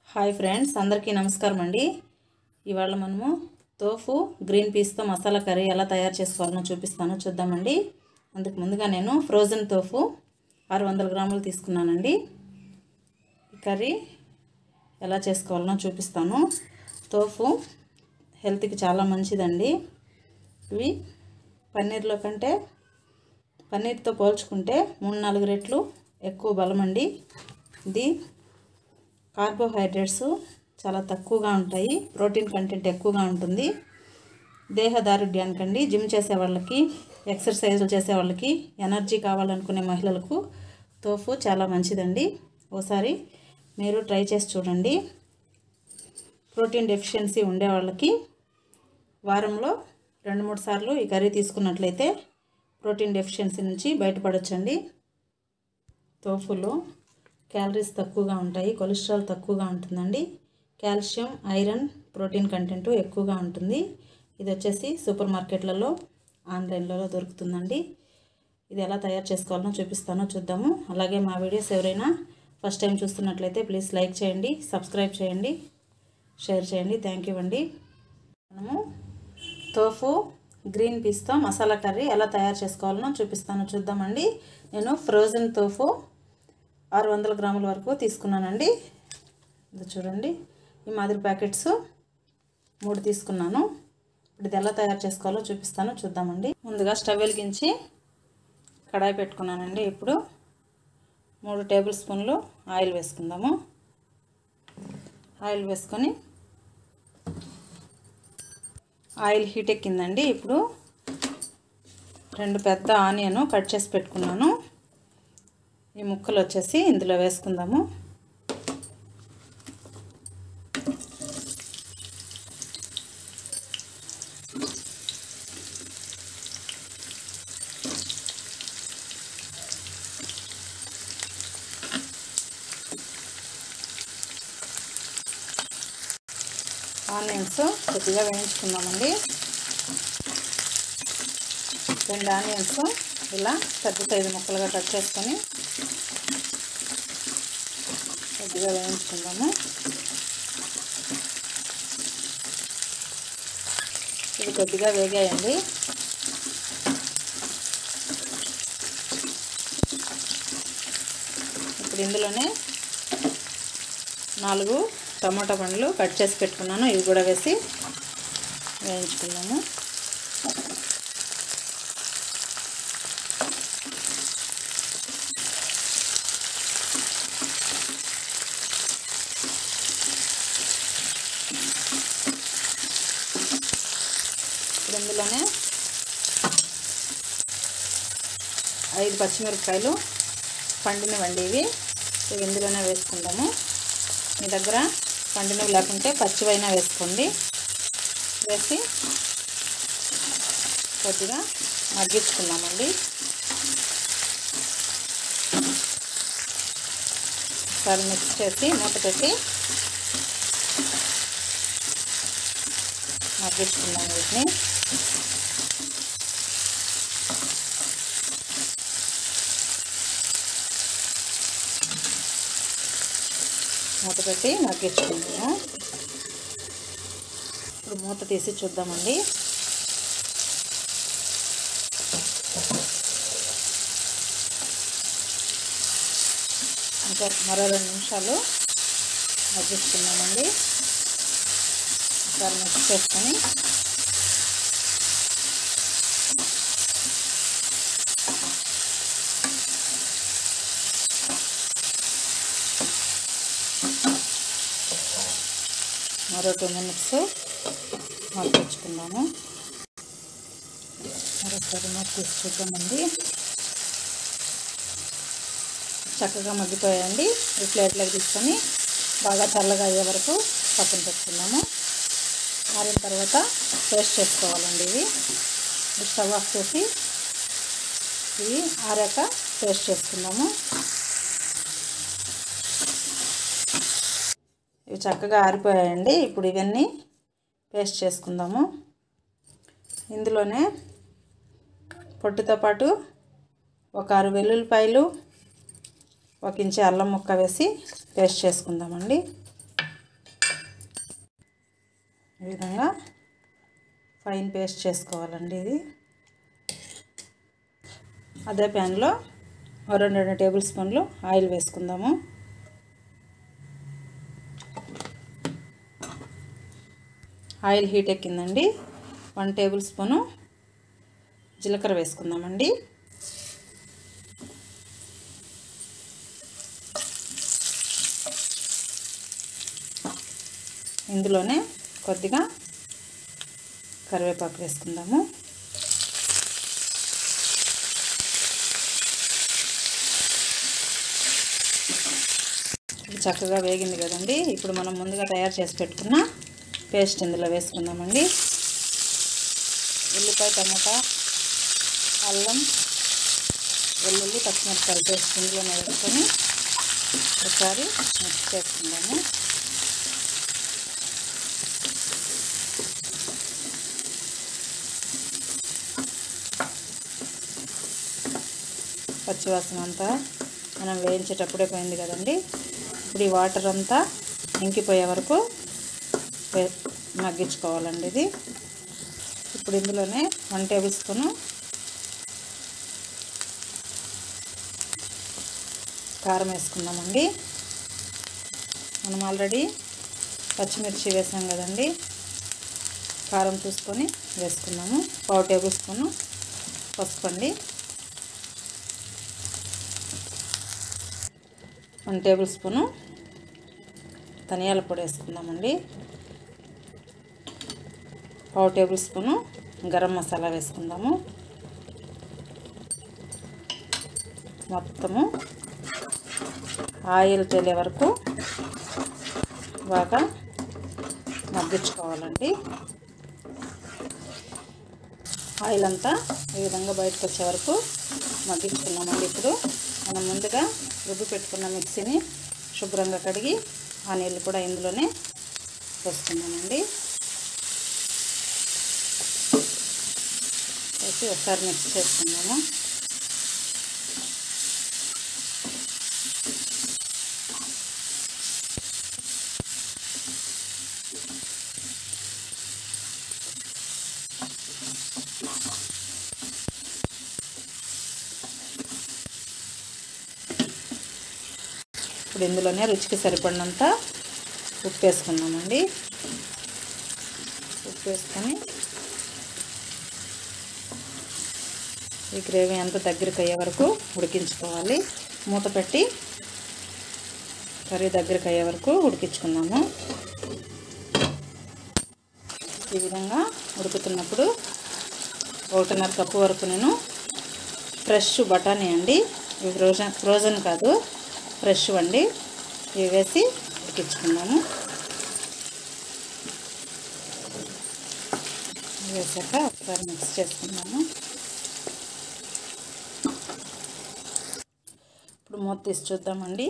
hi friends అందరికీ నమస్కారం అండి ఇవాళ మనము తోఫు గ్రీన్ పీస్తో మసాలా కర్రీ ఎలా తయారు చేసుకోవాలో చూపిస్తాను చూద్దామండి అందుకు ముందుగా నేను ఫ్రోజన్ తోఫు ఆరు వందల గ్రాములు తీసుకున్నానండి ఈ కర్రీ ఎలా చేసుకోవాలనో చూపిస్తాను తోఫు హెల్త్కి చాలా మంచిదండి ఇవి పన్నీర్లో కంటే పన్నీర్తో పోల్చుకుంటే మూడు నాలుగు రెట్లు ఎక్కువ బలం అండి ఇది కార్బోహైడ్రేట్స్ చాలా తక్కువగా ఉంటాయి ప్రోటీన్ కంటెంట్ ఎక్కువగా ఉంటుంది దేహ దారుఢ్యానికండి జిమ్ చేసే వాళ్ళకి ఎక్సర్సైజులు చేసే వాళ్ళకి ఎనర్జీ కావాలనుకునే మహిళలకు తోఫు చాలా మంచిదండి ఓసారి మీరు ట్రై చేసి చూడండి ప్రోటీన్ డెఫిషియన్సీ ఉండే వాళ్ళకి వారంలో రెండు మూడు సార్లు ఈ కర్రీ తీసుకున్నట్లయితే ప్రోటీన్ డెఫిషియన్సీ నుంచి బయటపడొచ్చండి తోఫులో క్యాలరీస్ తక్కువగా ఉంటాయి కొలెస్ట్రాల్ తక్కువగా ఉంటుందండి కాల్షియం ఐరన్ ప్రోటీన్ కంటెంట్ ఎక్కువగా ఉంటుంది ఇది వచ్చేసి సూపర్ మార్కెట్లలో ఆన్లైన్లలో దొరుకుతుందండి ఇది ఎలా తయారు చేసుకోవాలో చూపిస్తానో చూద్దాము అలాగే మా వీడియోస్ ఎవరైనా ఫస్ట్ టైం చూస్తున్నట్లయితే ప్లీజ్ లైక్ చేయండి సబ్స్క్రైబ్ చేయండి షేర్ చేయండి థ్యాంక్ యూ అండి మనము తోఫు గ్రీన్ పీస్తో మసాలా కర్రీ ఎలా తయారు చేసుకోవాలనో చూపిస్తాను చూద్దామండి నేను ఫ్రోజన్ తోఫు ఆరు వందల గ్రాముల వరకు తీసుకున్నానండి ఇది చూడండి ఈ మాదిరి ప్యాకెట్స్ మూడు తీసుకున్నాను ఇప్పుడు ఇది ఎలా తయారు చేసుకోవాలో చూపిస్తాను చూద్దామండి ముందుగా స్టవ్ వెలిగించి కడాయి పెట్టుకున్నానండి ఇప్పుడు మూడు టేబుల్ స్పూన్లు ఆయిల్ వేసుకుందాము ఆయిల్ వేసుకొని ఆయిల్ హీట్ ఎక్కిందండి ఇప్పుడు రెండు పెద్ద ఆనియన్ కట్ చేసి పెట్టుకున్నాను ఈ ముక్కలు వచ్చేసి ఇందులో వేసుకుందాము ఆనియన్స్ కొద్దిగా వేయించుకుందామండి రెండు ఆనియన్స్ ఇలా పెద్ద సైజు ముక్కలుగా కట్ చేసుకొని కొద్దిగా వేయించుకుందాము ఇవి కొద్దిగా వేగాయండి ఇప్పుడు ఇందులోనే నాలుగు టమాటా పండ్లు కట్ చేసి పెట్టుకున్నాను ఇవి కూడా వేసి వేయించుకున్నాము ఇప్పుడు ఇందులోనే ఐదు పచ్చిమిరపకాయలు పండినవండి ఇవి ఇవి ఇందులోనే వేసుకుందాము మీ దగ్గర పండినవి లేకుంటే పచ్చివైనా వేసుకోండి వేసి కొద్దిగా మగ్గించుకుందామండి ఒకసారి మిక్స్ చేసి మూత పెట్టి మగ్గించుకుందాం వీటిని మూత పెట్టి మగ్గించుకుందాము ఇప్పుడు మూత తీసి చూద్దామండి ఇంకా మరో రెండు నిమిషాలు మగ్గించుకుందామండి ఒకసారి మిక్స్ చేసుకొని మరో టూ మినిట్స్ మగ్గించుకుందాము మరోసారి మూత తీసి చూద్దామండి చక్కగా మగ్గిపోయాయండి ఈ ప్లేట్లోకి తీసుకొని బాగా చల్లగా అయ్యే వరకు పక్కన పెట్టుకుందాము ఆరిన తర్వాత పేస్ట్ చేసుకోవాలండి ఇవి స్టవ్ ఆఫ్ చేసి ఇవి ఆరాక పేస్ట్ చేసుకుందాము ఇవి చక్కగా ఆరిపోయాయండి ఇప్పుడు ఇవన్నీ పేస్ట్ చేసుకుందాము ఇందులోనే పొట్టుతో పాటు ఒక ఆరు వెల్లుల్లిపాయలు ఒక ఇంచు అల్లం ముక్క వేసి పేస్ట్ చేసుకుందామండి ఈ విధంగా ఫైన్ పేస్ట్ చేసుకోవాలండి ఇది అదే ప్యాన్లో ఓ రెండు రెండు టేబుల్ స్పూన్లు ఆయిల్ వేసుకుందాము ఆయిల్ హీట్ ఎక్కిందండి వన్ టేబుల్ స్పూను జీలకర్ర వేసుకుందామండి ఇందులోనే కొద్దిగా కరివేపాకు వేసుకుందాము ఇది చక్కగా వేగింది కదండి ఇప్పుడు మనం ముందుగా తయారు చేసి పెట్టుకున్న పేస్ట్ ఇందులో వేసుకుందామండి ఉల్లిపాయ టమాటా అల్లం వెల్లుల్లి పచ్చిమిరపకాయలు పేస్ట్ ఇందులోనే వేసుకొని ఒకసారి మిక్స్ చేసుకుందాము పచ్చివాసన అంతా మనం వేయించేటప్పుడే పోయింది కదండి ఇప్పుడు ఈ వాటర్ అంతా ఇంకిపోయే వరకు వే- మగ్గించుకోవాలండి ఇది ఇప్పుడు ఇందులోనే వన్ టేబుల్ స్పూను కారం వేసుకుందామండి మనం ఆల్రెడీ పచ్చిమిర్చి వేసాం కదండి కారం చూసుకొని వేసుకున్నాము పావు టేబుల్ స్పూను పసుపు అండి వన్ టేబుల్ స్పూను ధనియాల పొడి వేసుకుందామండి పావు టేబుల్ స్పూను గరం మసాలా వేసుకుందాము మొత్తము ఆయిల్ తేలే వరకు బాగా మగ్గించుకోవాలండి ఆయిల్ అంతా ఈ విధంగా బయటకు వచ్చే వరకు మగ్గించుకున్నామండి ఇప్పుడు మనం ముందుగా రుబ్బి పెట్టుకున్న మిక్సీని శుభ్రంగా కడిగి ఆ నీళ్ళు కూడా ఇందులోనే పోసుకున్నామండి వేసి ఒకసారి మిక్స్ చేసుకుందాము ఇప్పుడు ఇందులోనే రుచికి సరిపడినంత ఉప్పు వేసుకున్నామండి ఉప్పు వేసుకొని ఈ గ్రేవీ అంతా దగ్గరికి అయ్యే వరకు ఉడికించుకోవాలి మూత పెట్టి కర్రీ దగ్గరికి అయ్యే వరకు ఉడికించుకుందాము ఈ విధంగా ఉడుకుతున్నప్పుడు ఒకటిన్నర కప్పు వరకు నేను ఫ్రెష్ బఠానీ అండి ఇవి ఫ్రోజన్ ఫ్రోజన్ కాదు ఫ్రెష్ అండి ఇవి వేసి ఉడికించుకున్నాము వేసాక ఒకసారి మిక్స్ చేసుకున్నాము ఇప్పుడు మూత తీసి చూద్దామండి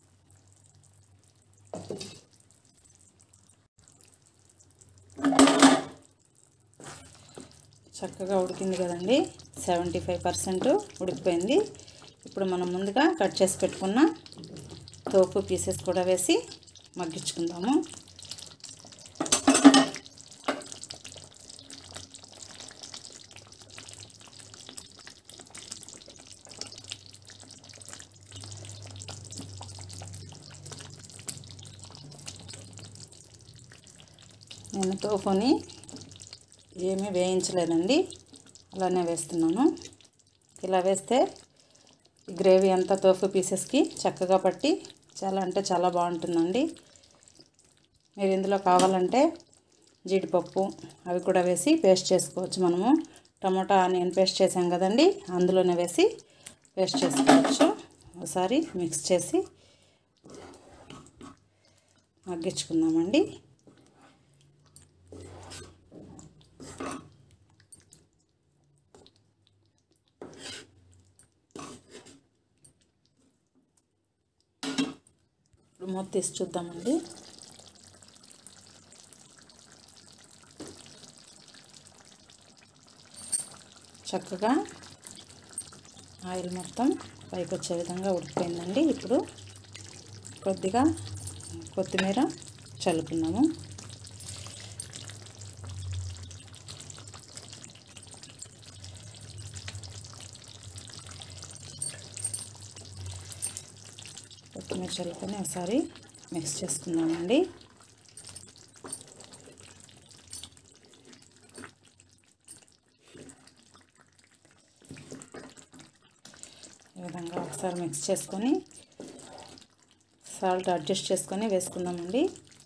చక్కగా ఉడికింది కదండి సెవెంటీ ఫైవ్ పర్సెంట్ ఉడికిపోయింది ఇప్పుడు మనం ముందుగా కట్ చేసి పెట్టుకున్న తోపు పీసెస్ కూడా వేసి మగ్గించుకుందాము నేను తోపుని ఏమీ వేయించలేదండి అలానే వేస్తున్నాను ఇలా వేస్తే ఈ గ్రేవీ అంతా తోఫు పీసెస్కి చక్కగా పట్టి చాలా అంటే చాలా బాగుంటుందండి మీరు ఇందులో కావాలంటే జీడిపప్పు అవి కూడా వేసి పేస్ట్ చేసుకోవచ్చు మనము టమాటా ఆనియన్ పేస్ట్ చేసాం కదండి అందులోనే వేసి పేస్ట్ చేసుకోవచ్చు ఒకసారి మిక్స్ చేసి మగ్గించుకుందామండి ఇప్పుడు మూత తీసి చూద్దామండి చక్కగా ఆయిల్ మొత్తం పైకి వచ్చే విధంగా ఉడికిపోయిందండి ఇప్పుడు కొద్దిగా కొత్తిమీర చల్లుకున్నాము కొత్తిమీర చల్లుకొని ఒకసారి మిక్స్ చేసుకుందామండి ఈ విధంగా ఒకసారి మిక్స్ చేసుకొని సాల్ట్ అడ్జస్ట్ చేసుకొని వేసుకుందామండి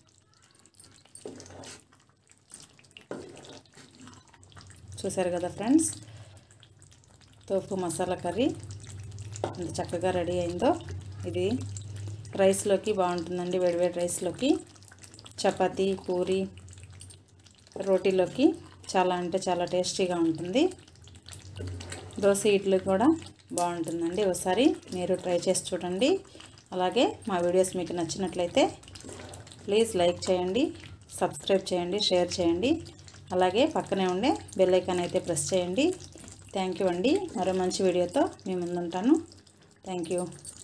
చూసారు కదా ఫ్రెండ్స్ తోపు మసాలా కర్రీ ఎంత చక్కగా రెడీ అయిందో ఇది రైస్లోకి బాగుంటుందండి వేడివేడి రైస్లోకి చపాతీ పూరి రోటీలోకి చాలా అంటే చాలా టేస్టీగా ఉంటుంది దోశ ఇడ్లీ కూడా బాగుంటుందండి ఒకసారి మీరు ట్రై చేసి చూడండి అలాగే మా వీడియోస్ మీకు నచ్చినట్లయితే ప్లీజ్ లైక్ చేయండి సబ్స్క్రైబ్ చేయండి షేర్ చేయండి అలాగే పక్కనే ఉండే బెల్ ఐకాన్ అయితే ప్రెస్ చేయండి థ్యాంక్ యూ అండి మరో మంచి వీడియోతో మీ ముందుంటాను థ్యాంక్ యూ